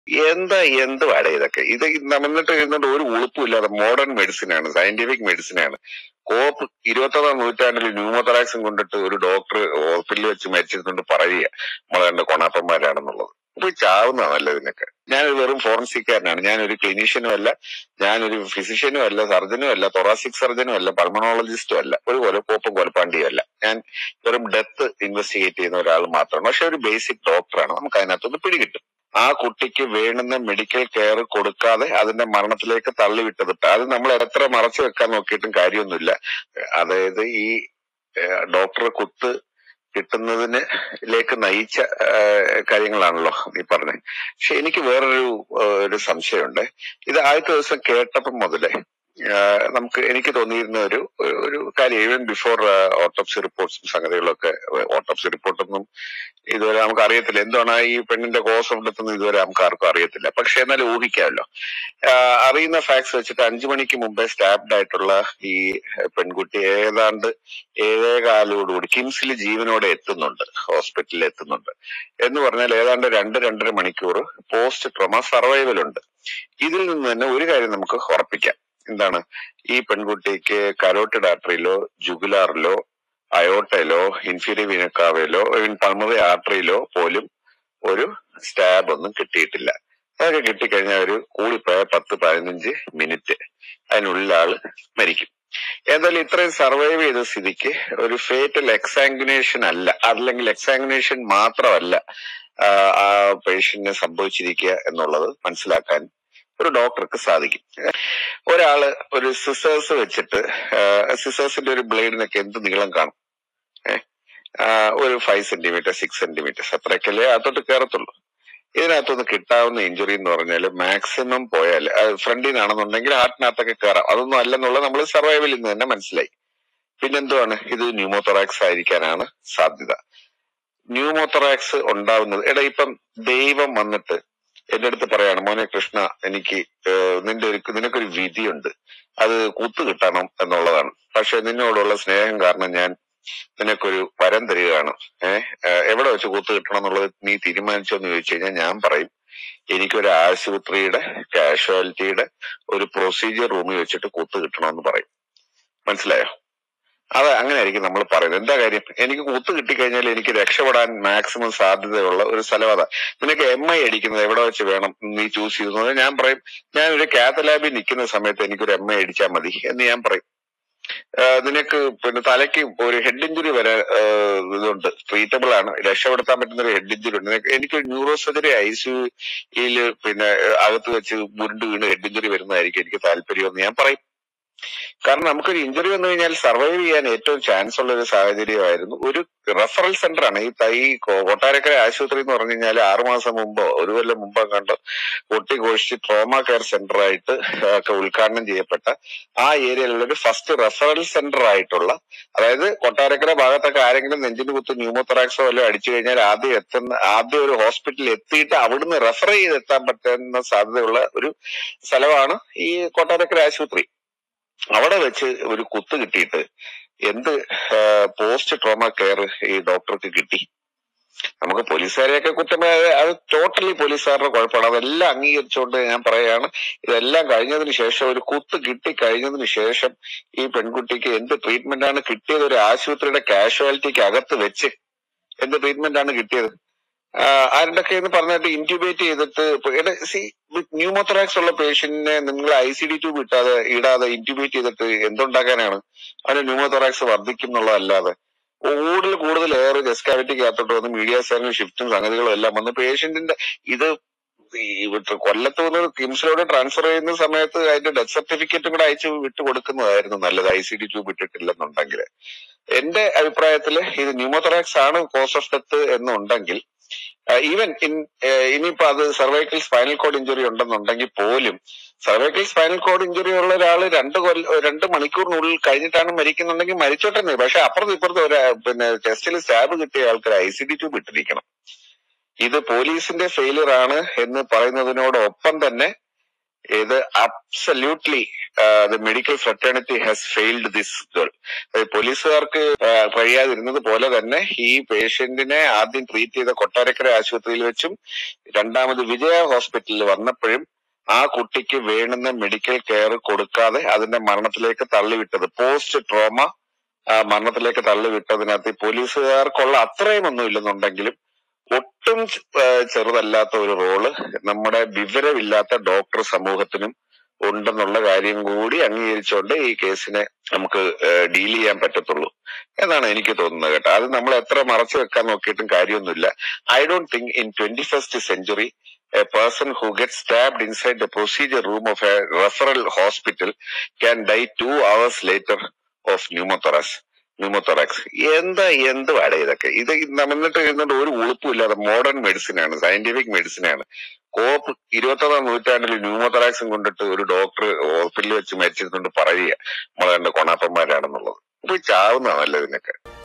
എന്താ എന്തുവാടെ ഇതൊക്കെ ഇത് എന്നിട്ട് ഇരുന്നിട്ട് ഒരു ഉളുപ്പും ഇല്ലാതെ മോഡേൺ മെഡിസിൻ ആണ് സയന്റിഫിക് മെഡിസിൻ ആണ് കോപ്പ് ഇരുപത്തൊന്നാം നൂറ്റാണ്ടിൽ ന്യൂമോതറാക്സും കൊണ്ടിട്ട് ഒരു ഡോക്ടർ ഹോസ്പിറ്റലിൽ വെച്ച് മരിച്ചിരുന്നുകൊണ്ട് പറയുക നമ്മളെ രണ്ട് കൊണാപ്പന്മാരാണെന്നുള്ളത് പോയി ചാവുന്ന നല്ലത് ഇതിനൊക്കെ ഞാൻ വെറും ഫോറൻസിക്കാരനാണ് ഞാൻ ഒരു ക്ലിനീഷ്യനും അല്ല ഞാനൊരു ഫിസിഷ്യനും അല്ല സർജനും അല്ല തൊറാസിക് സർജനും അല്ല പൾമണോളജിസ്റ്റും അല്ല ഒരു കൊലക്കോപ്പും കൊലപ്പാണ്ടിയും അല്ല ഞാൻ വെറും ഡെത്ത് ഇൻവെസ്റ്റിഗേറ്റ് ചെയ്യുന്ന ഒരാൾ മാത്രമാണ് പക്ഷെ ഒരു ബേസിക് ഡോക്ടറാണ് നമുക്ക് അതിനകത്തൊന്ന് പിടികിട്ടും ആ കുട്ടിക്ക് വേണ്ടുന്ന മെഡിക്കൽ കെയർ കൊടുക്കാതെ അതിന്റെ മരണത്തിലേക്ക് തള്ളിവിട്ടതിട്ട് അത് നമ്മൾ എത്ര മറച്ചു വെക്കാൻ നോക്കിയിട്ടും കാര്യമൊന്നുമില്ല അതായത് ഈ ഡോക്ടറെ കുത്ത് കിട്ടുന്നതിന് ലേക്ക് നയിച്ച ഏഹ്, കാര്യങ്ങളാണല്ലോ നീ പറഞ്ഞത് പക്ഷെ എനിക്ക് വേറൊരു ഏഹ്, ഒരു സംശയമുണ്ട് ഇത് ആദ്യത്തെ ദിവസം കേട്ടപ്പം മുതലേ ആഹ്, നമുക്ക് എനിക്ക് തോന്നിയിരുന്ന ഒരു ഒരു- ഒരു കാര്യം ഈവൻ ബിഫോർ ഓട്ടോപ്സി റിപ്പോർട്ട്സും സംഗതികളൊക്കെ ഓട്ടോപ്സി റിപ്പോർട്ടൊന്നും ഇതുവരെ നമുക്ക് അറിയത്തില്ല എന്താണ് ഈ പെണ്ണിന്റെ കോസ് ഓഫ് ഡെത്ത് ഇതുവരെ നമുക്ക് ആർക്കും അറിയത്തില്ല പക്ഷെ എന്നാലും ഊഹിക്കാമല്ലോ ആഹ് അറിയുന്ന ഫാക്ട്സ് വെച്ചിട്ട് അഞ്ചു മണിക്ക് മുമ്പേ സ്റ്റാബ്ഡ് ആയിട്ടുള്ള ഈ പെൺകുട്ടി ഏതാണ്ട് ഏഴേ കാലോടുകൂടി കിംസിൽ ജീവനോടെ എത്തുന്നുണ്ട് ഹോസ്പിറ്റലിൽ എത്തുന്നുണ്ട് എന്ന് പറഞ്ഞാൽ ഏതാണ്ട് രണ്ട് രണ്ടര മണിക്കൂർ പോസ്റ്റ് ട്രോമ സർവൈവൽ ഉണ്ട് ഇതിൽ നിന്ന് തന്നെ ഒരു കാര്യം നമുക്ക് ഉറപ്പിക്കാം എന്താണ് ഈ പെൺകുട്ടിക്ക് കരോട്ടിഡ് ആർട്ടറിയിലോ ജുഗുലാറിലോ അയോട്ടയിലോ ഇൻഫീരിയർ വിനക്കാവയിലോ പൾമറി ആർട്ടറിയിലോ പോലും ഒരു സ്റ്റാബ് ഒന്നും കിട്ടിയിട്ടില്ല അതൊക്കെ കിട്ടിക്കഴിഞ്ഞാൽ ഒരു കൂടിപ്പോയ പത്ത് പതിനഞ്ച് മിനിറ്റ് അതിനുള്ളിൽ ആള് മരിക്കും എന്തായാലും ഇത്രയും സർവൈവ് ചെയ്ത സ്ഥിതിക്ക് ഒരു ഫേറ്റൽ എക്സാങ്കുനേഷൻ അല്ല അല്ലെങ്കിൽ എക്സാങ്കുനേഷൻ മാത്രമല്ല ആ, ആ പേഷ്യന്റിന് സംഭവിച്ചിരിക്കുക എന്നുള്ളത് മനസ്സിലാക്കാൻ ഒരു ഡോക്ടർക്ക് സാധിക്കും ഒരാള് ഒരു സിസേഴ്സ് വെച്ചിട്ട് സിസേഴ്സിന്റെ ഒരു ബ്ലേഡിനൊക്കെ എന്ത് നീളം കാണും ഏഹ് ഒരു ഫൈവ് സെന്റിമീറ്റർ സിക്സ് സെന്റിമീറ്റർ അത്രയൊക്കെയല്ലേ അകത്തോട്ട് കയറത്തുള്ളൂ ഇതിനകത്തുനിന്ന് കിട്ടാവുന്ന ഇഞ്ചുറി എന്ന് പറഞ്ഞാൽ മാക്സിമം പോയാൽ ഫ്രണ്ടിൽ നിന്നാണെന്നുണ്ടെങ്കിൽ ഹാർട്ടിനകത്തൊക്കെ കയറാം അതൊന്നും അല്ലെന്നുള്ളത് നമ്മൾ സർവൈവലിൽ നിന്ന് തന്നെ മനസ്സിലായി പിന്നെന്തുവാണ് ഇത് ന്യൂമോതൊറാക്സ് ആയിരിക്കാനാണ് സാധ്യത ന്യൂമോതൊറാക്സ് ഉണ്ടാവുന്നത് എടാ ഇപ്പം ദൈവം വന്നിട്ട് എന്റെ അടുത്ത് പറയാണ് മോനെ കൃഷ്ണ എനിക്ക് ഏഹ്, നിന്റെ ഒരു നിനക്കൊരു വിധിയുണ്ട് അത് കൂത്തു കിട്ടണം എന്നുള്ളതാണ് പക്ഷെ നിന്നോടുള്ള സ്നേഹം കാരണം ഞാൻ നിനക്കൊരു വരം തരികയാണ് ഏഹ് എവിടെ വെച്ച് കൂത്തു കിട്ടണം എന്നുള്ളത് നീ തീരുമാനിച്ചോ എന്ന് ചോദിച്ചു കഴിഞ്ഞാൽ ഞാൻ പറയും എനിക്കൊരു ആശുപത്രിയുടെ കാഷ്വാലിറ്റിയുടെ ഒരു പ്രൊസീജിയർ റൂമിൽ വെച്ചിട്ട് കൂത്ത് കിട്ടണമെന്ന് പറയും മനസ്സിലായോ അത് അങ്ങനെയായിരിക്കും നമ്മൾ പറയുന്നത് എന്താ കാര്യം എനിക്ക് കൂത്ത് കിട്ടിക്കഴിഞ്ഞാൽ എനിക്ക് രക്ഷപ്പെടാൻ മാക്സിമം സാധ്യതയുള്ള ഒരു സ്ഥലം അതാ നിനക്ക് എം ഐ അടിക്കുന്നത് എവിടെ വെച്ച് വേണം നീ ചൂസ് ചെയ്യുന്നത് ഞാൻ പറയും ഞാൻ ഒരു കാത്ത് ലാബിൽ നിൽക്കുന്ന സമയത്ത് എനിക്കൊരു എം ഐ അടിച്ചാൽ മതി എന്ന് ഞാൻ പറയും ആഹ് നിനക്ക് പിന്നെ തലയ്ക്ക് ഒരു ഹെഡ് ഇഞ്ചുറി വരെ ആഹ് ഇതുണ്ട് ട്രീറ്റബിൾ ആണ് രക്ഷപ്പെടുത്താൻ പറ്റുന്ന ഒരു ഹെഡ് ഇഞ്ചുറി ഉണ്ട് നിനക്ക് എനിക്കൊരു ന്യൂറോ സർജറി ഐ സിയുയില് പിന്നെ ആഹ് അകത്ത് വെച്ച് ഉരുണ്ട് വീണ് ഹെഡ് ഇഞ്ചുറി വരുന്നതായിരിക്കും എനിക്ക് താല്പര്യമെന്ന് ഞാൻ പറയും കാരണം നമുക്കൊരു ഇഞ്ചുറി വന്നു കഴിഞ്ഞാൽ സർവൈവ് ചെയ്യാൻ ഏറ്റവും ചാൻസ് ഉള്ള ഒരു സാഹചര്യമായിരുന്നു ഒരു റെഫറൽ സെന്റർ ആണ് ഈ തൈ കോ- കൊട്ടാരക്കര ആശുപത്രി എന്ന് പറഞ്ഞു കഴിഞ്ഞാൽ ആറുമാസം മുമ്പോ ഒരു കൊല്ലം മുമ്പോ കണ്ട് കൊട്ടിഘോഷിച്ച് ട്രോമ കെയർ സെന്റർ ആയിട്ട് ഒക്കെ ഉദ്ഘാടനം ചെയ്യപ്പെട്ട ആ ഏരിയയിലുള്ള ഒരു ഫസ്റ്റ് റെഫറൽ സെന്റർ ആയിട്ടുള്ള അതായത് കൊട്ടാരക്കര ഭാഗത്തൊക്കെ ആരെങ്കിലും നെഞ്ചിന് കുത്ത് ന്യൂമോതൊറാക്സോ വല്ലതും അടിച്ചു കഴിഞ്ഞാൽ ആദ്യം എത്തുന്ന ആദ്യം ഒരു ഹോസ്പിറ്റലിൽ എത്തിയിട്ട് അവിടുന്ന് റെഫർ ചെയ്ത് എത്താൻ പറ്റുന്ന സാധ്യതയുള്ള ഒരു സ്ഥലമാണ് ഈ കൊട്ടാരക്കര ആശുപത്രി അവിടെ വെച്ച് ഒരു കുത്ത് കിട്ടിയിട്ട് എന്ത് പോസ്റ്റ് ട്രോമ കെയർ ഈ ഡോക്ടർക്ക് കിട്ടി നമുക്ക് പോലീസുകാരെയൊക്കെ കുറ്റം പറയാതെ അത് ടോട്ടലി പോലീസുകാരുടെ കുഴപ്പമാണ് അതെല്ലാം അംഗീകരിച്ചുകൊണ്ട് ഞാൻ പറയുകയാണ് ഇതെല്ലാം കഴിഞ്ഞതിന് ശേഷം ഒരു കുത്ത് കിട്ടി കഴിഞ്ഞതിന് ശേഷം ഈ പെൺകുട്ടിക്ക് എന്ത് ട്രീറ്റ്മെന്റ് ആണ് കിട്ടിയത് ഒരു ആശുപത്രിയുടെ കാഷ്വാലിറ്റിക്ക് അകത്ത് വെച്ച് എന്ത് ട്രീറ്റ്മെന്റ് ആണ് കിട്ടിയത് ആരുടെയൊക്കെ എന്ന് പറഞ്ഞിട്ട് ഇന്റ്യൂബേറ്റ് ചെയ്തിട്ട് സി ന്യൂമോതൊറാക്സ് ഉള്ള പേഷ്യന്റിനെ നിങ്ങൾ ഐ സി ഡി ട്യൂബ് ഇട്ടാതെ ഇടാതെ ഇന്റ്യൂബേറ്റ് ചെയ്തിട്ട് എന്തുണ്ടാക്കാനാണ് അവന് ന്യൂമോതൊറാക്സ് വർദ്ധിക്കും എന്നുള്ളതല്ലാതെ കൂടുതൽ കൂടുതൽ എയർ ജസ്കാവിറ്റിക്കകത്തോട്ട് വന്ന് മീഡിയ സെല്ലും ഷിഫ്റ്റും സംഗതികളും എല്ലാം വന്ന് പേഷ്യന്റിന്റെ ഇത് ഈ വിട്ട് കൊല്ലത്ത് വന്ന് കിംസിലോട്ട് ട്രാൻസ്ഫർ ചെയ്യുന്ന സമയത്ത് അതിന്റെ ഡെത്ത് സർട്ടിഫിക്കറ്റും കൂടെ അയച്ചു വിട്ടു കൊടുക്കുന്നതായിരുന്നു നല്ലത് ഐ സി ഡി ട്യൂബ് ഇട്ടിട്ടില്ലെന്നുണ്ടെങ്കിൽ എന്റെ അഭിപ്രായത്തില് ഇത് ന്യൂമോതൊറാക്സ് ആണ് കോസ് ഓഫ് ഡെത്ത് എന്നുണ്ടെങ്കിൽ ഈവൻ ഇൻ ഇനിയിപ്പോ അത് സർവൈക്കൽ സ്പൈനൽ കോഡ് ഇഞ്ചുറി ഉണ്ടെന്നുണ്ടെങ്കിൽ പോലും സർവൈക്കൽ സ്പൈനൽ കോഡ് ഇഞ്ചുറി ഉള്ള ഒരാൾ രണ്ട് കൊല്ല രണ്ട് മണിക്കൂറിനുള്ളിൽ കഴിഞ്ഞിട്ടാണ് മരിക്കുന്നുണ്ടെങ്കിൽ മരിച്ചോട്ടെ പക്ഷെ അപ്പുറത്ത് ഇപ്പുറത്ത് ഒരു പിന്നെ ചെസ്റ്റിൽ സ്റ്റാബ് കിട്ടിയ ആൾക്കാർ ഐ സി ഡി ട്യൂബ് ഇട്ടിരിക്കണം ഇത് പോലീസിന്റെ ഫെയിലിയർ ആണ് എന്ന് പറയുന്നതിനോടൊപ്പം തന്നെ ഇത് absolutely the medical fraternity has failed this girl പോലീസുകാർക്ക് ആ, കഴിയാതിരുന്നത് പോലെ തന്നെ ഈ പേഷ്യന്റിനെ ആദ്യം ട്രീറ്റ് ചെയ്ത കൊട്ടാരക്കര ആശുപത്രിയിൽ വെച്ചും രണ്ടാമത് വിജയ ഹോസ്പിറ്റലിൽ വന്നപ്പോഴും ആ കുട്ടിക്ക് വേണ്ടുന്ന മെഡിക്കൽ കെയർ കൊടുക്കാതെ അതിന്റെ മരണത്തിലേക്ക് തള്ളിവിട്ടത് പോസ്റ്റ് ട്രോമ മരണത്തിലേക്ക് തള്ളിവിട്ടതിനകത്ത് ഈ പോലീസുകാർക്കുള്ള അത്രയും ഒന്നും ഇല്ലെന്നുണ്ടെങ്കിലും ഒട്ടും ചെ- ആ, ചെറുതല്ലാത്ത ഒരു റോള് നമ്മുടെ വിവരമില്ലാത്ത ഡോക്ടർ സമൂഹത്തിനും ഉണ്ടെന്നുള്ള കാര്യം കൂടി അംഗീകരിച്ചുകൊണ്ട് ഈ കേസിനെ നമുക്ക് ഡീൽ ചെയ്യാൻ പറ്റത്തുള്ളൂ എന്നാണ് എനിക്ക് തോന്നുന്നത് കേട്ടോ അത് നമ്മൾ എത്ര മറച്ചു വെക്കാൻ നോക്കിയിട്ടും കാര്യമൊന്നുമില്ല I don't think in twenty first century a person who get stabbed inside the procedure room of a referral hospital can die two hours later of pneumothorax pneumothorax എന്താ എന്തുവാടെ ഇതൊക്കെ ഇത് നമ്മളിട്ട് ഇരുന്നിട്ട് ഒരു ഉളുപ്പുമില്ലാതെ മോഡേൺ മെഡിസിൻ ആണ് സയന്റിഫിക് മെഡിസിൻ ആണ് കോപ്പ് ഇരുപത്തൊന്നാം നൂറ്റാണ്ടിൽ ന്യൂമോതൊറാക്സും കൊണ്ടിട്ട് ഒരു ഡോക്ടർ ഹോസ്പിറ്റലിൽ വെച്ച് മരിച്ചിരുന്നുകൊണ്ട് പറയുക നമ്മളെ കണ്ട് കൊണാപ്പന്മാരാണെന്നുള്ളത് പോയി ചാവുന്നതാണല്ലോ ഇതിനൊക്കെ